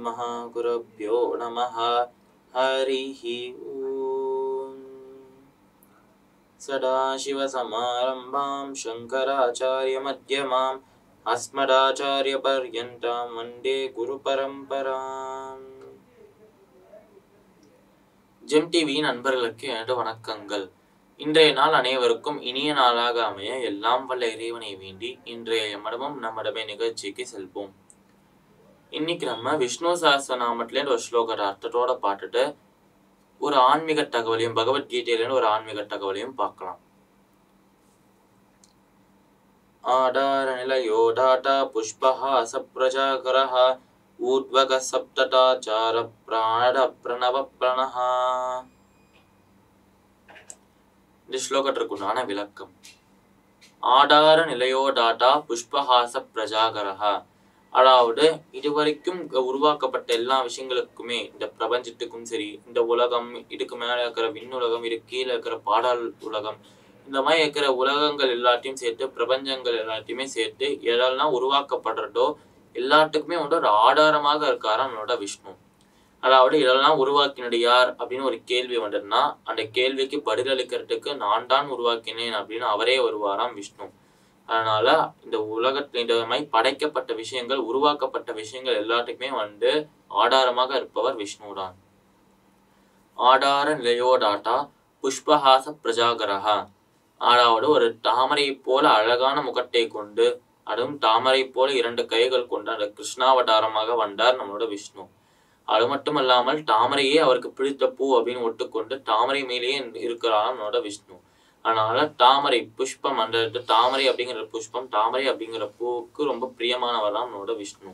श्रीमहागुरभ्यो नमः हरिः ॐ सदाशिवसमारम्भां शङ्कराचार्यमध्यमाम् अस्मदाचार्यपर्यन्तां वन्दे குருபரம்பராம் ஜெம் டிவியின் நண்பர்களுக்கு எனது வணக்கங்கள் இன்றைய நாள் அனைவருக்கும் இனிய நாளாக அமைய எல்லாம் வல்ல இறைவனை வேண்டி இன்றைய எம்மடமும் நம்மடமே நிகழ்ச்சிக்கு செல்வோம் இன்னைக்கு நம்ம விஷ்ணு சஹஸ்ரநாமத்திலேருந்து ஒரு ஸ்லோகத்தை அர்த்தத்தோட பார்த்துட்டு ஒரு ஆன்மீக தகவலையும் பகவத்கீதையிலேருந்து ஒரு ஆன்மீக தகவலையும் பார்க்கலாம் ஆதார நிலையோடாட்டா புஷ்பஹாச பிரஜாகரஹ ஊர்வக சப்ததாச்சார பிராணட பிரணவ பிரணஹா இந்த ஸ்லோகத்திற்குண்டான விளக்கம் ஆதார நிலையோடாட்டா புஷ்பஹாச பிரஜாகரஹா அதாவது இதுவரைக்கும் உருவாக்கப்பட்ட எல்லா விஷயங்களுக்குமே இந்த பிரபஞ்சத்துக்கும் சரி இந்த உலகம் இதுக்கு மேல இருக்கிற விண்ணுலகம் இது கீழே இருக்கிற பாடாள் உலகம் இந்த மாதிரி இருக்கிற உலகங்கள் எல்லாத்தையும் சேர்த்து பிரபஞ்சங்கள் எல்லாத்தையுமே சேர்த்து எதெல்லாம் உருவாக்கப்படுறதோ எல்லாத்துக்குமே வந்து ஒரு ஆதாரமாக இருக்காரு நம்மளோட விஷ்ணு அதாவது இதெல்லாம் உருவாக்கினது யார் அப்படின்னு ஒரு கேள்வி வந்ததுன்னா அந்த கேள்விக்கு பதிலளிக்கிறதுக்கு நான் தான் உருவாக்கினேன் அப்படின்னு அவரே வருவாராம் விஷ்ணு அதனால இந்த உலகத்துல இந்த மாதிரி படைக்கப்பட்ட விஷயங்கள் உருவாக்கப்பட்ட விஷயங்கள் எல்லாத்துக்குமே வந்து ஆதாரமாக இருப்பவர் விஷ்ணு தான் ஆதார நிலையோடாட்டா புஷ்பஹாச பிரஜாகரஹா அதாவது ஒரு தாமரை போல அழகான முகத்தை கொண்டு அதுவும் தாமரை போல இரண்டு கைகள் கொண்டு அந்த கிருஷ்ணாவதாரமாக வந்தார் நம்மளோட விஷ்ணு அது மட்டும் இல்லாமல் தாமரையே அவருக்கு பிடித்த பூ அப்படின்னு ஒட்டுக்கொண்டு தாமரை மேலேயே இருக்கிறாராம் நம்மளோட விஷ்ணு அதனால தாமரை புஷ்பம் அந்த இது தாமரை அப்படிங்கிற புஷ்பம் தாமரை அப்படிங்கிற பூவுக்கு ரொம்ப பிரியமானவர் தான் நம்மளோட விஷ்ணு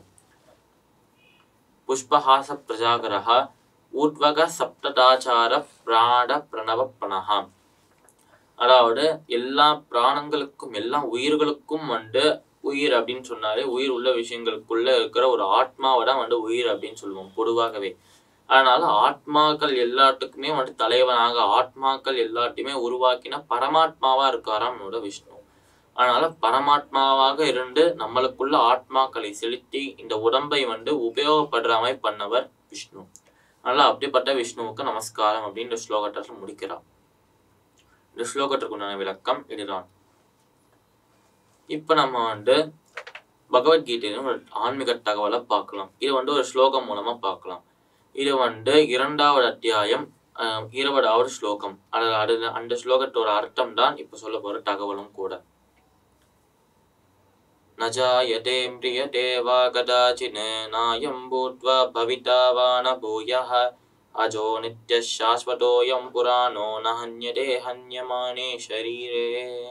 புஷ்பஹாச பிரஜாகரஹா ஊர்வக சப்ததாச்சார பிராண பிரணவ பணஹா அதாவது எல்லா பிராணங்களுக்கும் எல்லா உயிர்களுக்கும் வந்து உயிர் அப்படின்னு சொன்னாலே உயிர் உள்ள விஷயங்களுக்குள்ள இருக்கிற ஒரு ஆத்மாவை தான் வந்து உயிர் அப்படின்னு சொல்லுவோம் பொதுவாகவே அதனால ஆத்மாக்கள் எல்லாத்துக்குமே வந்து தலைவனாக ஆத்மாக்கள் எல்லாத்தையுமே உருவாக்கின பரமாத்மாவா இருக்காராம் நம்மளோட விஷ்ணு அதனால பரமாத்மாவாக இருந்து நம்மளுக்குள்ள ஆத்மாக்களை செலுத்தி இந்த உடம்பை வந்து உபயோகப்படுற மாதிரி பண்ணவர் விஷ்ணு அதனால அப்படிப்பட்ட விஷ்ணுவுக்கு நமஸ்காரம் அப்படின்னு ஸ்லோகத்தில் முடிக்கிறார் இந்த ஸ்லோகத்திற்கு உண்டான விளக்கம் இதுதான் இப்ப நம்ம வந்து பகவத்கீதையிலும் ஒரு ஆன்மீக தகவலை பார்க்கலாம் இது வந்து ஒரு ஸ்லோகம் மூலமா பார்க்கலாம் இது வந்து இரண்டாவது அத்தியாயம் ஆஹ், இருபதாவது ஸ்லோகம் அது அது அந்த ஸ்லோகத்தோட அர்த்தம் தான் இப்ப சொல்ல போற தகவலும் கூட நஜாயதே மிரியதே வா கதாச்சின் நாயம் பூத்வா பவிதா வா ந பூயः அஜோ நித்ய சாஸ்வதோயம் புராணோ ந ஹன்யதே ஹன்யமானே ஷரீரே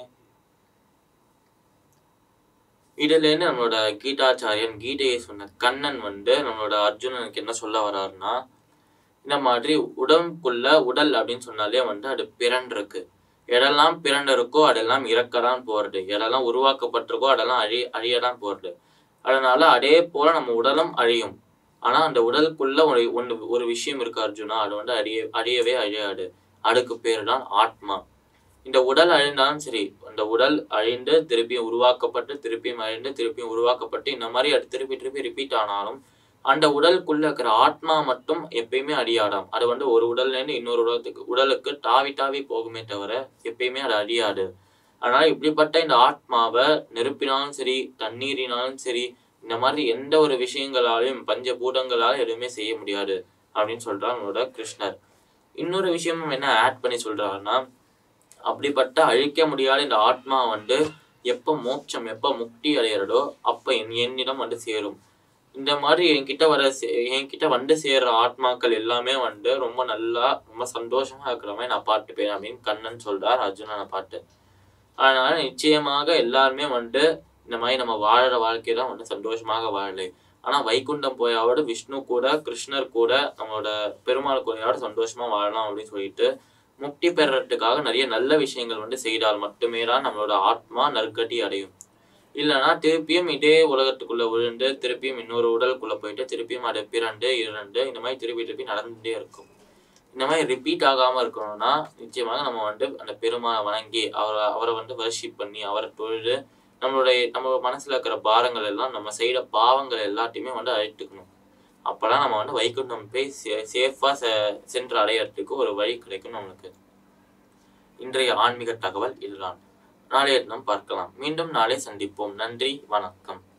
இதுல இருந்து நம்மளோட கீதாச்சாரியன் கீதையை சொன்ன கண்ணன் வந்து நம்மளோட அர்ஜுனனுக்கு என்ன சொல்ல வர்றாருன்னா இந்த மாதிரி உடம்புக்குள்ள உடல் அப்படின்னு சொன்னாலே வந்து அது பிறண்டிருக்கு எதெல்லாம் பிறண்டு இருக்கோ அதெல்லாம் இறக்கதான் போறது எதெல்லாம் உருவாக்கப்பட்டிருக்கோ அதெல்லாம் அழி அழியதான் போறது அதனால அதே போல நம்ம உடலும் அழியும் ஆனா அந்த உடலுக்குள்ள ஒரு ஒன்று ஒரு விஷயம் இருக்கு அர்ஜுனா அது வந்து அழிய அழியவே அழியாது அதுக்கு பேர் தான் ஆத்மா இந்த உடல் அழிந்தாலும் சரி அந்த உடல் அழிந்து திருப்பியும் உருவாக்கப்பட்டு திருப்பியும் அழிந்து திருப்பியும் உருவாக்கப்பட்டு இந்த மாதிரி அது திருப்பி திருப்பி ரிப்பீட் ஆனாலும் அந்த உடலுக்குள்ள இருக்கிற ஆத்மா மட்டும் எப்பயுமே அழியாதாம் அது வந்து ஒரு உடல்ல இருந்து இன்னொரு உடலுக்கு உடலுக்கு தாவி தாவி போகுமே தவிர எப்பயுமே அது அழியாது அதனால இப்படிப்பட்ட இந்த ஆத்மாவை நெருப்பினாலும் சரி தண்ணீரினாலும் சரி இந்த மாதிரி எந்த ஒரு விஷயங்களாலையும் பஞ்சபூதங்களால எதுவுமே செய்ய முடியாது அப்படின்னு சொல்றாங்க நம்மளோட கிருஷ்ணர் இன்னொரு விஷயமும் என்ன ஆட் பண்ணி சொல்றாருன்னா அப்படிப்பட்ட அழிக்க முடியாத இந்த ஆத்மா வந்து எப்போ மோட்சம் எப்போ முக்தி அடையிறதோ அப்போ என் என்னிடம் வந்து சேரும் இந்த மாதிரி என்கிட்ட வர சே- என்கிட்ட வந்து சேர்ற ஆத்மாக்கள் எல்லாமே வந்து ரொம்ப நல்லா ரொம்ப சந்தோஷமா இருக்கிற மாதிரி நான் பார்த்துப்பேன் அப்படின்னு கண்ணன் சொல்றார் அர்ஜுனனை பார்த்து அதனால நிச்சயமாக எல்லாருமே வந்து இந்த மாதிரி நம்ம வாழற வாழ்க்கை தான் வந்து சந்தோஷமாக வாழலை ஆனா வைகுண்டம் போயாவது விஷ்ணு கூட கிருஷ்ணர் கூட நம்மளோட பெருமாள் கூடயாவது சந்தோஷமா வாழலாம் அப்படின்னு சொல்லிட்டு முக்தி பெறறதுக்காக நிறைய நல்ல விஷயங்கள் வந்து செய்தால் மட்டுமே தான் நம்மளோட ஆத்மா நற்கதி அடையும் இல்லைன்னா திருப்பியும் இதே உலகத்துக்குள்ள விழுந்து திருப்பியும் இன்னொரு உடலுக்குள்ள போயிட்டு திருப்பியும் அதை பிறண்டு இரண்டு இந்த மாதிரி திருப்பி திருப்பி நடந்துட்டே இருக்கும் இந்த மாதிரி ரிப்பீட் ஆகாம இருக்கணும்னா நிச்சயமாக நம்ம வந்து அந்த பெருமாளை வணங்கி அவரை அவரை வந்து வர்ஷிப் பண்ணி அவரை தொழுது நம்மளுடைய நம்ம மனசுல இருக்கிற பாரங்கள் எல்லாம் நம்ம செய்த பாவங்கள் எல்லாத்தையுமே வந்து அழித்துக்கணும் அப்போல்லாம் நம்ம வந்து வைகுண்டம் போய் சே சேஃபாக செ சென்று அடையறதுக்கு ஒரு வழி கிடைக்கும் நம்மளுக்கு இன்றைய ஆன்மீக தகவல் இதுதான் நாளைய தினம் பார்க்கலாம் மீண்டும் நாளை சந்திப்போம் நன்றி வணக்கம்